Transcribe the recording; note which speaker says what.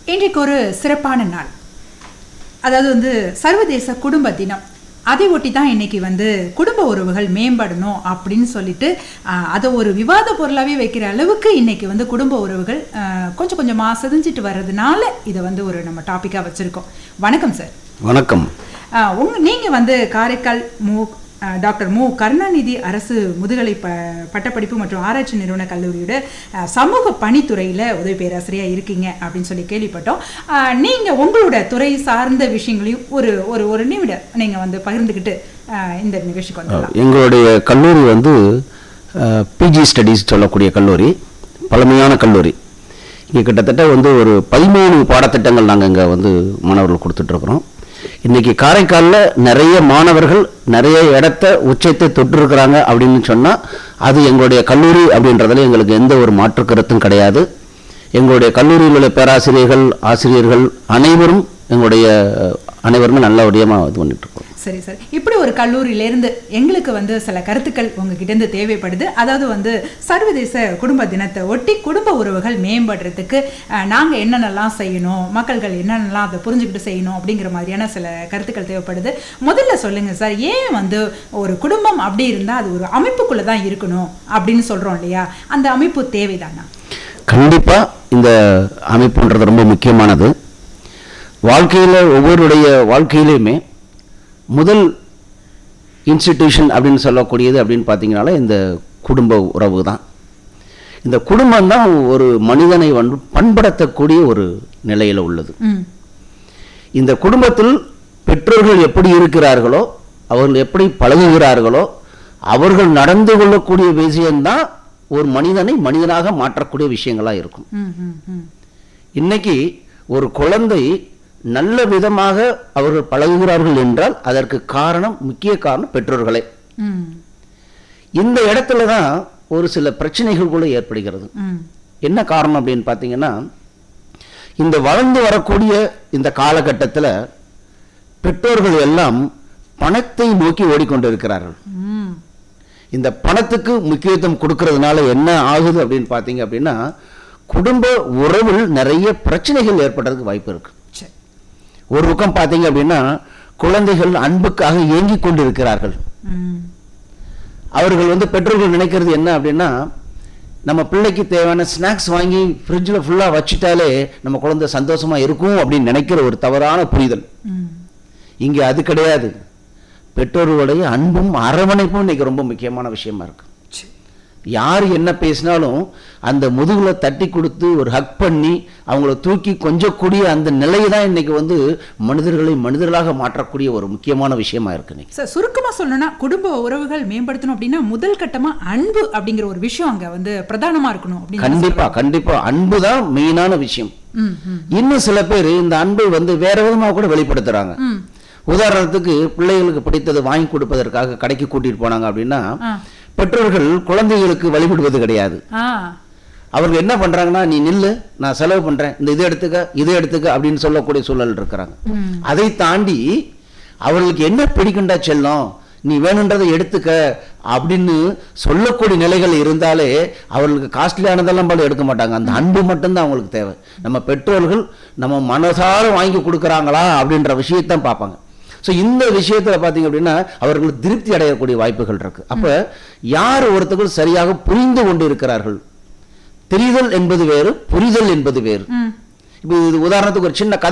Speaker 1: இன்றைக்கு ஒரு சிறப்பான நாள் அதாவது வந்து சர்வதேச குடும்ப தினம் அதை ஒட்டி தான் இன்னைக்கு வந்து குடும்ப உறவுகள் மேம்படணும் அப்படின்னு சொல்லிட்டு ஆஹ், அதை ஒரு விவாத பொருளாகவே வைக்கிற அளவுக்கு இன்னைக்கு வந்து குடும்ப உறவுகள் ஆஹ், கொஞ்சம் கொஞ்சமாக செதிஞ்சிட்டு வர்றதுனால இதை வந்து ஒரு நம்ம டாப்பிக்காக வச்சுருக்கோம் வணக்கம் சார்
Speaker 2: வணக்கம்
Speaker 1: ஆஹ், உங்க நீங்கள் வந்து காரைக்கால் மு ஆஹ், டாக்டர் மு கருணாநிதி அரசு முதுகலை ப பட்டப்படிப்பு மற்றும் ஆராய்ச்சி நிறுவன கல்லூரியோட ஆஹ், சமூக பணித்துறையில் உதவி பேராசிரியராக இருக்கீங்க அப்படின்னு சொல்லி கேள்விப்பட்டோம் ஆஹ், நீங்க உங்களோட துறை சார்ந்த விஷயங்களையும் ஒரு ஒரு ஒரு நிமிடம் நீங்க வந்து பகிர்ந்துக்கிட்டு ஆஹ், இந்த நிகழ்ச்சிக்கு வந்துடலாம்
Speaker 2: எங்களுடைய கல்லூரி வந்து பிஜி ஸ்டடீஸ் சொல்லக்கூடிய கல்லூரி பழமையான கல்லூரி இங்கே கிட்டத்தட்ட வந்து ஒரு பதிமூணு பாடத்திட்டங்கள் நாங்கள் இங்கே வந்து மாணவர்கள் கொடுத்துட்ருக்குறோம் இன்றைக்கி காரைக்காலில் நிறைய மாணவர்கள் நிறைய இடத்த உச்சத்தை தொட்டிருக்கிறாங்க அப்படின்னு சொன்னால் அது எங்களுடைய கல்லூரி அப்படின்றதுல எங்களுக்கு எந்த ஒரு மாற்று கருத்தும் கிடையாது எங்களுடைய கல்லூரியில் உள்ள பேராசிரியர்கள் ஆசிரியர்கள் அனைவரும் எங்களுடைய அஹ், அனைவருமே நல்லபடியாக இது பண்ணிட்டுருக்கோம்
Speaker 1: சரி சார் இப்படி ஒரு கல்லூரியிலேருந்து எங்களுக்கு வந்து சில கருத்துக்கள் உங்ககிட்ட இருந்து தேவைப்படுது அதாவது வந்து சர்வதேச குடும்ப தினத்தை ஒட்டி குடும்ப உறவுகள் மேம்படுறதுக்கு அஹ், நாங்க என்னென்னலாம் செய்யணும் மக்கள்கள் என்னென்னலாம் அதை புரிஞ்சுக்கிட்டு செய்யணும் அப்படிங்கிற மாதிரியான சில கருத்துக்கள் தேவைப்படுது முதல்ல சொல்லுங்க சார் ஏன் வந்து ஒரு குடும்பம் அப்படி இருந்தால் அது ஒரு அமைப்புக்குள்ள தான் இருக்கணும் அப்படின்னு சொல்றோம் இல்லையா அந்த அமைப்பு தேவைதானா
Speaker 2: கண்டிப்பா இந்த அமைப்புன்றது ரொம்ப முக்கியமானது வாழ்க்கையில ஒவ்வொருடைய வாழ்க்கையிலையுமே முதல் இன்ஸ்டிடியூஷன் அப்படின்னு சொல்லக்கூடியது அப்படின்னு பார்த்தீங்கனாலே இந்த குடும்ப உறவு தான் இந்த குடும்பம் தான் ஒரு மனிதனை வந்து பண்படுத்தக்கூடிய ஒரு நிலையில உள்ளது
Speaker 1: ம்
Speaker 2: இந்த குடும்பத்தில் பெற்றோர்கள் எப்படி இருக்கிறார்களோ அவர்கள் எப்படி பழகுகிறார்களோ அவர்கள் நடந்து கொள்ளக்கூடிய விஷயம்தான் ஒரு மனிதனை மனிதனாக மாற்றக்கூடிய விஷயங்களா இருக்கும்
Speaker 1: ம் ம் ம்
Speaker 2: இன்னைக்கு ஒரு குழந்தை நல்ல விதமாக அவர்கள் பழகுகிறார்கள் என்றால் அதற்கு காரணம் முக்கிய காரணம் பெற்றோர்களே
Speaker 1: ம்
Speaker 2: இந்த இடத்துல தான் ஒரு சில பிரச்சனைகள் கூட ஏற்படுகிறது
Speaker 1: ம்
Speaker 2: என்ன காரணம் அப்படின்னு பார்த்தீங்கன்னா இந்த வளர்ந்து வரக்கூடிய இந்த காலகட்டத்தில் பெற்றோர்கள் எல்லாம் பணத்தை நோக்கி ஓடிக்கொண்டிருக்கிறார்கள்
Speaker 1: ம்
Speaker 2: இந்த பணத்துக்கு முக்கியத்துவம் கொடுக்கறதுனால என்ன ஆகுது அப்படின்னு பார்த்தீங்க அப்படின்னா குடும்ப உறவில் நிறைய பிரச்சனைகள் ஏற்படுறதுக்கு வாய்ப்பு இருக்கு
Speaker 1: சரி
Speaker 2: ஒரு பக்கம் பார்த்தீங்க அப்படின்னா குழந்தைகள் அன்புக்காக ஏங்கிக் கொண்டிருக்கிறார்கள்
Speaker 1: ம்
Speaker 2: அவர்கள் வந்து பெற்றோர்கள் நினைக்கிறது என்ன அப்படின்னா நம்ம பிள்ளைக்கு தேவையான ஸ்நாக்ஸ் வாங்கி ஃப்ரிட்ஜில் ஃபுல்லாக வச்சுட்டாலே நம்ம குழந்தை சந்தோஷமா இருக்கும் அப்படின்னு நினைக்கிற ஒரு தவறான புரிதல்
Speaker 1: ம்
Speaker 2: இங்கே அது கிடையாது பெற்றோர்களுடைய அன்பும் அரவணைப்பும் இன்னைக்கு ரொம்ப முக்கியமான விஷயமா இருக்கு
Speaker 1: சரி
Speaker 2: யார் என்ன பேசினாலும் அந்த முதுகுல தட்டி கொடுத்து ஒரு ஹக் பண்ணி அவங்கள தூக்கி கொஞ்சக்கூடிய அந்த நிலையை தான் இன்னைக்கு வந்து மனிதர்களை மனிதர்களாக மாற்றக்கூடிய ஒரு முக்கியமான விஷயமா இருக்கு இன்னைக்கு
Speaker 1: சார் சுருக்கமா சொல்லணும்னா குடும்ப உறவுகள் மேம்படுத்தணும் அப்படின்னா முதல் கட்டமா அன்பு அப்படிங்கிற ஒரு விஷயம் அங்க வந்து பிரதானமா இருக்கணும் அப்படின்னு
Speaker 2: கண்டிப்பா கண்டிப்பா அன்பு தான் மெயினான விஷயம்
Speaker 1: ம் ம்
Speaker 2: இன்னும் சில பேர் இந்த அன்பை வந்து வேற விதமாக கூட வெளிப்படுத்துறாங்க
Speaker 1: ம்
Speaker 2: உதாரணத்துக்கு பிள்ளைகளுக்கு பிடித்தது வாங்கி கொடுப்பதற்காக கடைக்கு கூட்டிட்டு போனாங்க அப்படின்னா
Speaker 1: ஆ
Speaker 2: பெற்றோர்கள் குழந்தைகளுக்கு வழிபடுவது கிடையாது
Speaker 1: ஆ
Speaker 2: அவர்கள் என்ன பண்றாங்கன்னா நீ நில்லு நான் செலவு பண்றேன் இந்த இதை எடுத்துக்க இதை எடுத்துக்க அப்படின்னு சொல்லக்கூடிய சூழல் இருக்கிறாங்க
Speaker 1: ம்
Speaker 2: அதை தாண்டி அவர்களுக்கு என்ன பிடிக்குண்டா செல்லம் நீ வேணுன்றதை எடுத்துக்க அப்படின்னு சொல்லக்கூடிய நிலைகள் இருந்தாலே அவர்களுக்கு காஸ்ட்லியானதெல்லாம் போல எடுக்க மாட்டாங்க அந்த அன்பு மட்டும்தான் அவங்களுக்கு தேவை நம்ம பெற்றோர்கள் நம்ம மனசார வாங்கி கொடுக்குறாங்களா அப்படின்ற விஷயத்தான் பார்ப்பாங்க ஸோ இந்த விஷயத்துல பார்த்தீங்க அப்படின்னா அவர்கள் திருப்தி அடையக்கூடிய வாய்ப்புகள் இருக்கு அப்ப யார் ஒருத்தர்கள் சரியாக புரிந்து கொண்டு இருக்கிறார்கள் தெரிதல் என்பது வேறு புரிதல் என்பது வேறு
Speaker 1: ம்
Speaker 2: இப்போ இது உதாரணத்துக்கு ஒரு சின்ன கதை